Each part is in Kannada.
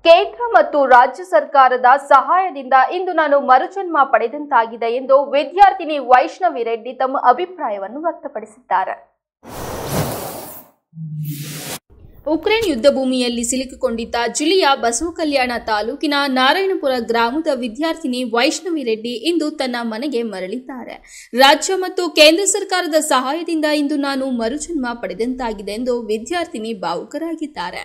ಕೇಂದ್ರ ಮತ್ತು ರಾಜ್ಯ ಸರ್ಕಾರದ ಸಹಾಯದಿಂದ ಇಂದು ನಾನು ಮರುಜನ್ಮ ಪಡೆದಂತಾಗಿದೆ ಎಂದು ವಿದ್ಯಾರ್ಥಿನಿ ವೈಷ್ಣವಿ ರೆಡ್ಡಿ ತಮ್ಮ ಅಭಿಪ್ರಾಯವನ್ನು ವ್ಯಕ್ತಪಡಿಸಿದ್ದಾರೆ ಉಕ್ರೇನ್ ಯುದ್ಧ ಭೂಮಿಯಲ್ಲಿ ಸಿಲುಕಿಕೊಂಡಿದ್ದ ಜಿಲ್ಲೆಯ ಬಸವಕಲ್ಯಾಣ ತಾಲೂಕಿನ ನಾರಾಯಣಪುರ ಗ್ರಾಮದ ವಿದ್ಯಾರ್ಥಿನಿ ವೈಷ್ಣವಿ ರೆಡ್ಡಿ ಇಂದು ತನ್ನ ಮನೆಗೆ ಮರಳಿದ್ದಾರೆ ರಾಜ್ಯ ಮತ್ತು ಕೇಂದ್ರ ಸರ್ಕಾರದ ಸಹಾಯದಿಂದ ಇಂದು ನಾನು ಮರುಜನ್ಮ ಪಡೆದಂತಾಗಿದೆ ಎಂದು ವಿದ್ಯಾರ್ಥಿನಿ ಭಾವುಕರಾಗಿದ್ದಾರೆ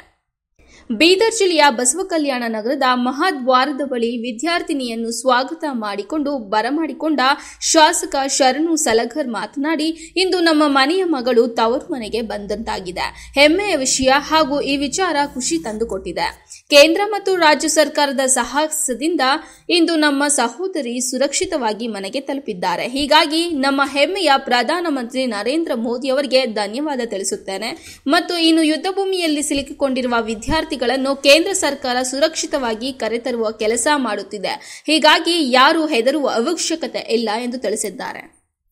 ಬೀದರ್ ಜಿಲ್ಲೆಯ ಬಸವಕಲ್ಯಾಣ ನಗರದ ಮಹಾದ್ವಾರದ ಬಳಿ ವಿದ್ಯಾರ್ಥಿನಿಯನ್ನು ಸ್ವಾಗತ ಮಾಡಿಕೊಂಡು ಬರಮಾಡಿಕೊಂಡ ಶಾಸಕ ಶರಣು ಸಲಗರ್ ಮಾತನಾಡಿ ಇಂದು ನಮ್ಮ ಮನೆಯ ಮಗಳು ತವರು ಮನೆಗೆ ಬಂದಂತಾಗಿದೆ ಹೆಮ್ಮೆಯ ವಿಷಯ ಹಾಗೂ ಈ ವಿಚಾರ ಖುಷಿ ತಂದುಕೊಟ್ಟಿದೆ ಕೇಂದ್ರ ಮತ್ತು ರಾಜ್ಯ ಸರ್ಕಾರದ ಸಾಹಸದಿಂದ ಇಂದು ನಮ್ಮ ಸಹೋದರಿ ಸುರಕ್ಷಿತವಾಗಿ ಮನೆಗೆ ತಲುಪಿದ್ದಾರೆ ಹೀಗಾಗಿ ನಮ್ಮ ಹೆಮ್ಮೆಯ ಪ್ರಧಾನಮಂತ್ರಿ ನರೇಂದ್ರ ಮೋದಿ ಅವರಿಗೆ ಧನ್ಯವಾದ ತಿಳಿಸುತ್ತೇನೆ ಮತ್ತು ಇನ್ನು ಯುದ್ಧ ಭೂಮಿಯಲ್ಲಿ ಸಿಲುಕಿಕೊಂಡಿರುವ ವಿದ್ಯಾರ್ಥಿಗಳನ್ನು ಕೇಂದ್ರ ಸರ್ಕಾರ ಸುರಕ್ಷಿತವಾಗಿ ಕರೆತರುವ ಕೆಲಸ ಮಾಡುತ್ತಿದೆ ಹೀಗಾಗಿ ಯಾರು ಹೆದರುವ ಅವಶ್ಯಕತೆ ಇಲ್ಲ ಎಂದು ತಿಳಿಸಿದ್ದಾರೆ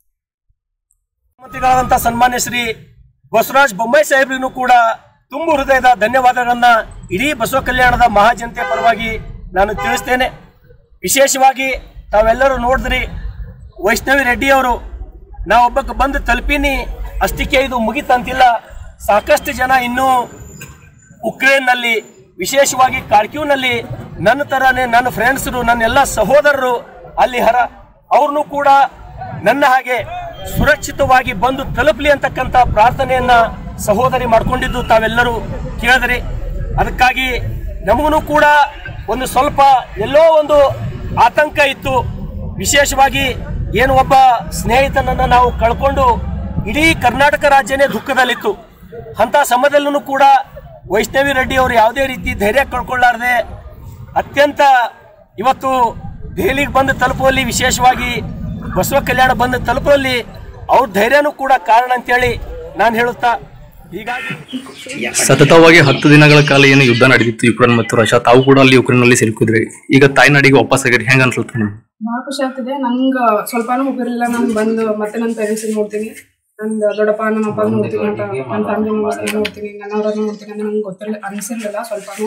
ಮುಖ್ಯಮಂತ್ರಿಗಳಾದಂಥ ಸನ್ಮಾನ್ಯ ಶ್ರೀ ಬಸವರಾಜ ಬೊಮ್ಮಾಯಿ ಸಾಹೇಬ್ರಿಗೂ ಕೂಡ ತುಂಬು ಹೃದಯದ ಧನ್ಯವಾದಗಳನ್ನ ಇಡೀ ಬಸವ ಕಲ್ಯಾಣದ ಮಹಾಜನತೆ ಪರವಾಗಿ ನಾನು ತಿಳಿಸ್ತೇನೆ ವಿಶೇಷವಾಗಿ ತಾವೆಲ್ಲರೂ ನೋಡಿದ್ರಿ ವೈಷ್ಣವಿ ರೆಡ್ಡಿ ಅವರು ನಾವೊಬ್ಬಕ್ಕೆ ಬಂದು ತಲುಪಿನಿ ಅಷ್ಟಕ್ಕೆ ಇದು ಮುಗಿತಂತಿಲ್ಲ ಸಾಕಷ್ಟು ಜನ ಇನ್ನೂ ಉಕ್ರೇನ್ನಲ್ಲಿ ವಿಶೇಷವಾಗಿ ಕಾರ್ಕ್ಯೂನಲ್ಲಿ ನನ್ನ ತರನೇ ನನ್ನ ಫ್ರೆಂಡ್ಸರು ನನ್ನ ಎಲ್ಲ ಸಹೋದರರು ಅಲ್ಲಿ ಹರ ಅವ್ರನ್ನೂ ಕೂಡ ನನ್ನ ಹಾಗೆ ಸುರಕ್ಷಿತವಾಗಿ ಬಂದು ತಲುಪಲಿ ಅಂತಕ್ಕಂಥ ಪ್ರಾರ್ಥನೆಯನ್ನ ಸಹೋದರಿ ಮಾಡ್ಕೊಂಡಿದ್ದು ತಾವೆಲ್ಲರೂ ಕೇಳಿದ್ರಿ ಅದಕ್ಕಾಗಿ ನಮಗೂ ಕೂಡ ಒಂದು ಸ್ವಲ್ಪ ಎಲ್ಲೋ ಒಂದು ಆತಂಕ ಇತ್ತು ವಿಶೇಷವಾಗಿ ಏನು ಒಬ್ಬ ಸ್ನೇಹಿತನನ್ನ ನಾವು ಕಳ್ಕೊಂಡು ಇಡೀ ಕರ್ನಾಟಕ ರಾಜ್ಯನೇ ದುಃಖದಲ್ಲಿತ್ತು ಅಂತ ಸಮಯದಲ್ಲೂ ಕೂಡ ವೈಷ್ಣವಿ ರೆಡ್ಡಿ ಅವರು ಯಾವುದೇ ರೀತಿ ಧೈರ್ಯ ಕಳ್ಕೊಳ್ಳಾರ್ದೆ ಅತ್ಯಂತ ಇವತ್ತು ದೆಹಲಿಗೆ ಬಂದು ತಲುಪುವಲ್ಲಿ ವಿಶೇಷವಾಗಿ ಬಸವ ಕಲ್ಯಾಣ ಬಂದು ತಲುಪುವಲ್ಲಿ ಅವ್ರ ಧೈರ್ಯನೂ ಕೂಡ ಕಾರಣ ಅಂತೇಳಿ ನಾನು ಹೇಳುತ್ತಾ ಹೀಗಾಗಿ ಸತತವಾಗಿ ಹತ್ತು ದಿನಗಳ ಕಾಲ ಏನು ಯುದ್ಧ ನಡೆದಿತ್ತು ಯುಕ್ರೇನ್ ಮತ್ತು ರಷ್ಯಾ ತಾವು ಕೂಡ ಅಲ್ಲಿ ಯುಕ್ರೇನ್ ನಲ್ಲಿ ಸಿಲುಕಿದ್ರಿ ಈಗ ತಾಯ್ನಾಡಿಗೆ ವಾಪಸ್ ಆಗಿರಿ ಹೆಂಗ ಅನ್ಸುತ್ತೆ ನಿಮ್ಗೆ ಭಾಳ ಖುಷಿ ಆಗ್ತಿದೆ ನಂಗೆ ಸ್ವಲ್ಪನೂ ಹೋಗಿರಲಿಲ್ಲ ನಾನು ಬಂದು ಮತ್ತೆ ನನ್ನ ಪೇರೆಂಟ್ಸ್ ನೋಡ್ತೀನಿ ನಂದು ದೊಡ್ಡಪ್ಪ ನಮ್ಮ ಅಪ್ಪ ನೋಡ್ತೀನಿ ಅಂತ ನನ್ನ ಫ್ಯಾಮಿಲಿ ಮೆಂಬರ್ಸ್ ನೋಡ್ತೀನಿ ನನ್ನವ್ರನ್ನ ನೋಡ್ತೀನಿ ಅಂತ ನಂಗೆ ಗೊತ್ತಿರಲಿಲ್ಲ ಅನಿಸಿರ್ಲಿಲ್ಲ ಸ್ವಲ್ಪನೂ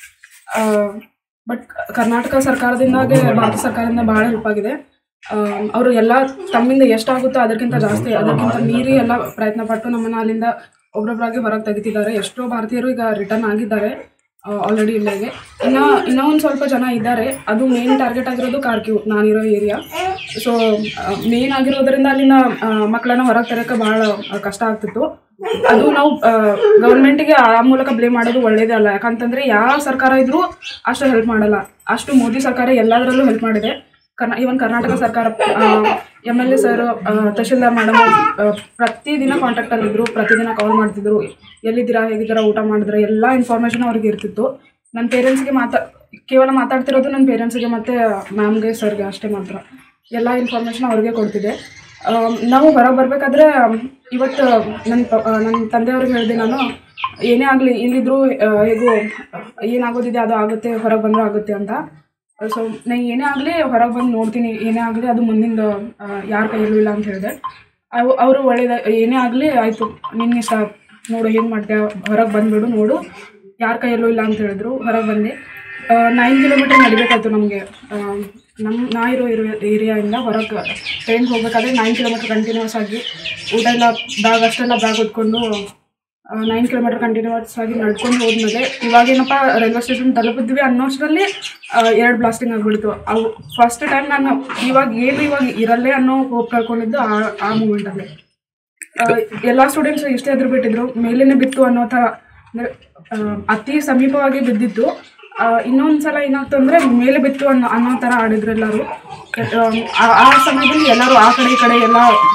ಬಟ್ ಕರ್ನಾಟಕ ಸರ್ಕಾರದಿಂದಾಗೆ ಭಾರತ ಸರ್ಕಾರದಿಂದ ಭಾಳ ಹೆಲ್ಪ್ ಆಗಿದೆ ಅವರು ಎಲ್ಲ ತಮ್ಮಿಂದ ಎಷ್ಟಾಗುತ್ತೋ ಅದಕ್ಕಿಂತ ಜಾಸ್ತಿ ಅದಕ್ಕಿಂತ ಮೀರಿ ಎಲ್ಲ ಪ್ರಯತ್ನ ಪಟ್ಟು ನಮ್ಮನ್ನ ಅಲ್ಲಿಂದ ಒಬ್ಬೊಬ್ಬರಾಗಿ ಹೊರಗೆ ತೆಗಿತಿದ್ದಾರೆ ಎಷ್ಟೋ ಭಾರತೀಯರು ಈಗ ರಿಟರ್ನ್ ಆಗಿದ್ದಾರೆ ಆಲ್ರೆಡಿ ಇಲ್ಲಿಗೆ ಇನ್ನು ಇನ್ನೂ ಒಂದು ಸ್ವಲ್ಪ ಜನ ಇದ್ದಾರೆ ಅದು ಮೇನ್ ಟಾರ್ಗೆಟ್ ಆಗಿರೋದು ಕಾರ್ಕ್ಯೂ ನಾನಿರೋ ಏರಿಯಾ ಸೊ ಮೇನ್ ಆಗಿರೋದ್ರಿಂದ ಅಲ್ಲಿನ ಆ, ಮಕ್ಕಳನ್ನ ಹೊರಗೆ ತರೋಕೆ ಭಾಳ ಕಷ್ಟ ಆಗ್ತಿತ್ತು ಅದು ನಾವು ಗೌರ್ಮೆಂಟಿಗೆ ಆ ಮೂಲಕ ಬ್ಲೇಮ್ ಮಾಡೋದು ಒಳ್ಳೇದೇ ಅಲ್ಲ ಯಾಕಂತಂದ್ರೆ ಯಾವ ಸರ್ಕಾರ ಇದ್ರೂ ಅಷ್ಟು ಹೆಲ್ಪ್ ಮಾಡಲ್ಲ ಅಷ್ಟು ಮೋದಿ ಸರ್ಕಾರ ಎಲ್ಲದರಲ್ಲೂ ಹೆಲ್ಪ್ ಮಾಡಿದೆ ಕರ್ನಾ ಇವನ್ ಕರ್ನಾಟಕ ಸರ್ಕಾರ ಎಮ್ ಎಲ್ ಎ ಸರ್ ತಹಶೀಲ್ದಾರ್ ಮೇಡಮ್ ಪ್ರತಿದಿನ ಕಾಂಟ್ಯಾಕ್ಟ್ ಅಲ್ಲಿ ಇದ್ರು ಪ್ರತಿದಿನ ಕಾಲ್ ಮಾಡ್ತಿದ್ರು ಎಲ್ಲಿದ್ದೀರಾ ಹೇಗಿದ್ದೀರಾ ಊಟ ಮಾಡಿದ್ರೆ ಎಲ್ಲ ಇನ್ಫಾರ್ಮೇಶನ್ ಅವ್ರಿಗೆ ಇರ್ತಿತ್ತು ನನ್ನ ಪೇರೆಂಟ್ಸ್ಗೆ ಮಾತಾ ಕೇವಲ ಮಾತಾಡ್ತಿರೋದು ನನ್ನ ಪೇರೆಂಟ್ಸ್ಗೆ ಮತ್ತು ಮ್ಯಾಮ್ಗೆ ಸರ್ಗೆ ಅಷ್ಟೇ ಮಾತ್ರ ಎಲ್ಲ ಇನ್ಫಾರ್ಮೇಶನ್ ಅವ್ರಿಗೆ ಕೊಡ್ತಿದ್ದೆ ಆಮ್, ನಾವು ಹೊರಗೆ ಬರಬೇಕಾದ್ರೆ ಇವತ್ತು ನನ್ನ ಪ ನನ್ನ ತಂದೆಯವ್ರಿಗೆ ಹೇಳಿದೆ ನಾನು ಏನೇ ಆಗಲಿ ಇಲ್ಲಿದ್ರು ಆ, ಹೇಗೂ ಏನಾಗೋದಿದೆ ಅದು ಆಗುತ್ತೆ ಹೊರಗೆ ಬಂದರೆ ಆಗುತ್ತೆ ಅಂತ ಸೊ ನಾ ಏನೇ ಆಗಲಿ ಹೊರಗೆ ಬಂದು ನೋಡ್ತೀನಿ ಏನೇ ಆಗಲಿ ಅದು ಮುಂದಿಂದ ಯಾರ ಕೈಯಲ್ಲೂ ಇಲ್ಲ ಅಂತ ಹೇಳಿದೆ ಅವು ಅವರು ಒಳ್ಳೇದ ಏನೇ ಆಗಲಿ ಆಯಿತು ನಿನ್ನ ಇಷ್ಟ ನೋಡು ಹೆಂಗೆ ಮಾಡ್ತೀಯ ಹೊರಗೆ ಬಂದುಬಿಡು ನೋಡು ಯಾರ ಕೈಯಲ್ಲೂ ಇಲ್ಲ ಅಂತ ಹೇಳಿದ್ರು ಹೊರಗೆ ಬಂದೆ ನೈನ್ ಕಿಲೋಮೀಟರ್ ನಡಿಬೇಕಾಯ್ತು ನಮಗೆ ನಮ್ಮ ನಾ ಇರೋ ಇರೋ ಏರಿಯಾಯಿಂದ ಹೊರಗೆ ಟ್ರೈನ್ಗೆ ಹೋಗ್ಬೇಕಾದ್ರೆ ನೈನ್ ಕಿಲೋಮೀಟರ್ ಕಂಟಿನ್ಯೂಸ್ ಆಗಿ ಊಟ ಎಲ್ಲ ಬ್ಯಾಗ್ ಅಷ್ಟೆಲ್ಲ ಬ್ಯಾಗ್ ಹೊತ್ಕೊಂಡು ನೈನ್ ಕಿಲೋಮೀಟರ್ ಕಂಟಿನ್ಯೂಸ್ ಆಗಿ ನಡ್ಕೊಂಡು ಹೋದ್ಮೇಲೆ ಇವಾಗೇನಪ್ಪ ರೈಲ್ವೆ ಸ್ಟೇಷನ್ ತಲುಪಿದ್ವಿ ಅನ್ನೋಷ್ಟರಲ್ಲಿ ಎರಡು ಬ್ಲಾಸ್ಟಿಂಗ್ ಆಗಿಬಿಡ್ತು ಅವು ಫಸ್ಟ್ ಟೈಮ್ ನಾನು ಇವಾಗ ಏನು ಇವಾಗ ಇರಲ್ಲೇ ಅನ್ನೋ ಹೋಪ್ ಕಳ್ಕೊಂಡಿದ್ದು ಆ ಆ ಮೂಮೆಂಟಲ್ಲಿ ಎಲ್ಲ ಸ್ಟೂಡೆಂಟ್ಸ್ ಇಷ್ಟೇ ಎದುರು ಬಿಟ್ಟಿದ್ರು ಮೇಲೇನೆ ಬಿತ್ತು ಅನ್ನೋ ಥರ ಅಂದ್ರೆ, ಆ, ಅತಿ ಸಮೀಪವಾಗಿ ಬಿದ್ದಿತ್ತು ಆ, ಇನ್ನೊಂದ್ ಸಲ ಏನಾಗ್ತು ಅಂದ್ರೆ ಮೇಲೆ ಬಿತ್ತು ಅನ್ನೋ ಅನ್ನೋ ಥರ ಆಡಿದ್ರು ಎಲ್ಲರೂ ಆ- ಆ ಸಮಯದಲ್ಲಿ ಎಲ್ಲರೂ ಆ ಕಡೆ ಈ ಕಡೆ ಎಲ್ಲ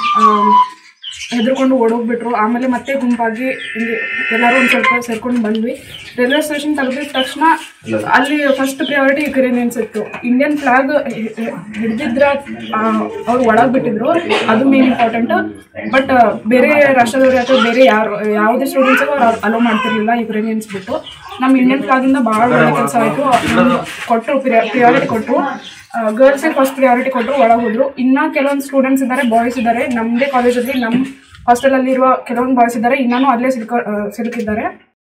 ಹೆದರ್ಕೊಂಡು ಓಡೋಗ್ಬಿಟ್ರು ಆಮೇಲೆ ಮತ್ತೆ ಗುಂಪಾಗಿ ಹಿಂಗೆ ಎಲ್ಲರೂ ಒಂದು ಸ್ವಲ್ಪ ಸೇರ್ಕೊಂಡು ಬಂದ್ವಿ ರೈಲ್ವೆ ಸ್ಟೇಷನ್ ತಲುಪಿದ ತಕ್ಷಣ ಅಲ್ಲಿ ಫಸ್ಟ್ ಪ್ರಿಯಾರಿಟಿ ಯುಕ್ರೇನಿಯನ್ಸ್ ಇತ್ತು ಇಂಡಿಯನ್ ಫ್ಲಾಗ್ ಹಿಡಿದಿದ್ರ ಅವ್ರು ಒಳಗೆ ಬಿಟ್ಟಿದ್ರು ಅದು ಮೇನ್ ಇಂಪಾರ್ಟೆಂಟ್ ಬಟ್ ಬೇರೆ ರಾಷ್ಟ್ರದವ್ರು ಅಥವಾ ಬೇರೆ ಯಾರು ಯಾವುದೇ ಸ್ಟೂಡೆಂಟ್ಸಿಗೂ ಅವ್ರು ಅಲೋ ಮಾಡ್ತಿರ್ಲಿಲ್ಲ ಯುಕ್ರೇನಿಯನ್ಸ್ ಬಿಟ್ಟು ನಮ್ಮ ಇಂಡಿಯನ್ ಫ್ಲಾಗಿಂದ ಭಾಳ ಒಳ್ಳೆ ಕೆಲಸ ಆಯಿತು ಕೊಟ್ಟರು ಪ್ರಿಯಾರಿಟಿ ಕೊಟ್ಟರು ಗರ್ಲ್ಸಿಗೆ ಫಸ್ಟ್ ಪ್ರಿಯಾರಿಟಿ ಕೊಟ್ಟರು ಒಳಗೆ ಹೋದ್ರು ಇನ್ನ ಕೆಲವೊಂದು ಸ್ಟೂಡೆಂಟ್ಸ್ ಇದ್ದಾರೆ ಬಾಯ್ಸ್ ಇದ್ದಾರೆ ನಮ್ಮದೇ ಕಾಲೇಜಲ್ಲಿ ನಮ್ಮ ಹಾಸ್ಟೆಲಲ್ಲಿರುವ ಕೆಲವೊಂದು ಬಾಯ್ಸ್ ಇದ್ದಾರೆ ಇನ್ನೂ ಅಲ್ಲೇ ಸಿಲ್ಕ ಸಿಲುಕಿದ್ದಾರೆ